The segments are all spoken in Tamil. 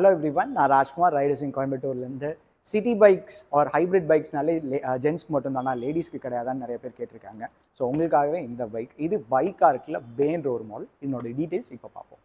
ஹலோ எவ்ரி ஒன் நான் ராஜ்குமார் ரைடர்ஸிங் கோயம்புத்தூர்லேருந்து சிட்டி பைக்ஸ் ஆர் ஹைப்ரிட் பைக்ஸ்னாலே ஜென்ஸ்க்கு மட்டும் தானா லேடிஸ்க்கு கிடையாதான்னு நிறைய பேர் கேட்டிருக்காங்க ஸோ உங்களுக்காகவே இந்த பைக் இது பைக்காக இருக்குல்ல பேன்ற ஒரு மாடல் இதனோட டீட்டெயில்ஸ் இப்போ பார்ப்போம்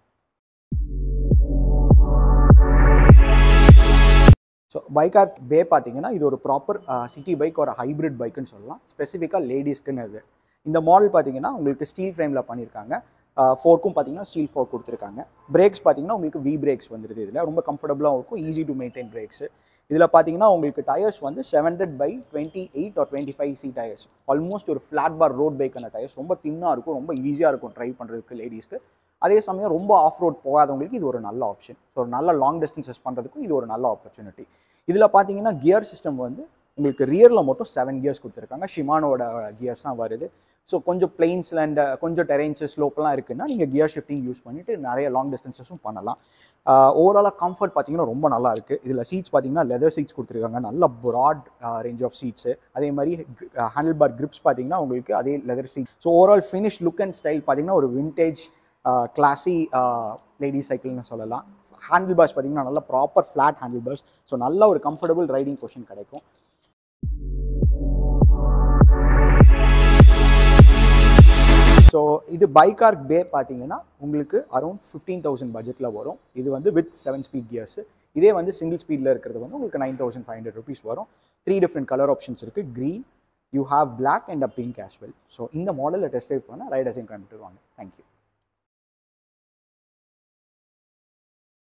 ஸோ பைக்கார் பே பார்த்தீங்கன்னா இது ஒரு ப்ராப்பர் சிட்டி பைக் ஒரு ஹைப்ரிட் பைக்குன்னு சொல்லலாம் ஸ்பெசிஃபிக்காக லேடிஸ்க்குன்னு இது இந்த மாடல் பார்த்தீங்கன்னா உங்களுக்கு ஸ்டீல் ஃப்ரேமில் பண்ணியிருக்காங்க ஃபோர்க்கும் பார்த்தீங்கன்னா ஸ்டீல் ஃபோர்க் கொடுத்துருக்காங்க பிரேக்ஸ் பார்த்தீங்கன்னா உங்களுக்கு வி பிரேக்ஸ் வந்துருது இதில் ரொம்ப கம்ஃபர்டபுளாக இருக்கும் ஈஸி டு மெயின்டைன் பிரேக்ஸ் இதில் பார்த்தீங்கன்னா உங்களுக்கு டயர்ஸ் வந்து seven hundred by twenty eight or twenty five C tyres almost ஒரு ஃப்ளாட் பார் ரோட் பைக்கான டயர்ஸ் ரொம்ப தின்னாக இருக்கும் ரொம்ப ஈஸியாக இருக்கும் ட்ரைவ் பண்ணுறதுக்கு லேடிஸ்க்கு அதே சமயம் ரொம்ப ஆஃப் ரோட் போகாதவங்களுக்கு இது ஒரு நல்ல ஆப்ஷன் ஸோ ஒரு நல்ல லாங் டிஸ்டன்சஸ் பண்ணுறதுக்கும் இது ஒரு நல்ல ஆப்பர்ச்சுனிட்டி இதில் பார்த்தீங்கன்னா கியர் சிஸ்டம் வந்து உங்களுக்கு ரியரில் மட்டும் செவன் கியர்ஸ் கொடுத்துருக்காங்க ஷிமானோட கியர்ஸ் தான் வருது ஸோ கொஞ்சம் பிளெயின்ஸில் அண்ட் கொஞ்சம் டெரெயின்ஸு ஸ்லோப்லாம் இருக்குன்னா நீங்கள் கியர் ஷிஃப்டிங் யூஸ் பண்ணிவிட்டு நிறைய லாங் டிஸ்டன்சஸும் பண்ணலாம் ஓவராலாக கம்ஃபர்ட் பார்த்தீங்கன்னா ரொம்ப நல்லா இருக்குது இதில் சீட்ஸ் பார்த்தீங்கன்னா லெதர் சீட்ஸ் கொடுத்துருக்காங்க நல்ல ப்ராட் ரேஞ்ச் ஆஃப் சீட்ஸு அதே மாதிரி ஹேண்டில் பார் கிரிப்ஸ் பார்த்தீங்கன்னா உங்களுக்கு அதே leather seat so overall finish look and style பார்த்தீங்கன்னா ஒரு விண்டேஜ் கிளாஸி லேடி சைக்கிள்னு சொல்லலாம் ஹேண்டில் பார்ஸ் பார்த்தீங்கன்னா நல்ல proper flat handle bars so நல்ல ஒரு கம்ஃபர்டபுள் ரைடிங் பொசிஷன் கிடைக்கும் ஸோ இது பைக்கார்க் பே பார்த்தீங்கன்னா உங்களுக்கு அரௌண்ட் ஃபிஃப்டீன் தௌசண்ட் பட்ஜெட்டில் வரும் இது வந்து வித் செவன் ஸ்பீட் கியர்ஸ் இதே வந்து சிங்கிள் ஸ்பீடில் இருக்கிறது வந்து உங்களுக்கு nine thousand five hundred rupees வரும் த்ரீ டிஃப்ரெண்ட் கலர் ஆப்ஷன்ஸ் இருக்குது green you have black and uh pink as well so இந்த மாடலில் டெஸ்ட் ட்ரைவ் பண்ணால் ரைடர்ஸ் இன் கோயம்புத்தூர் வாங்க தேங்க்யூ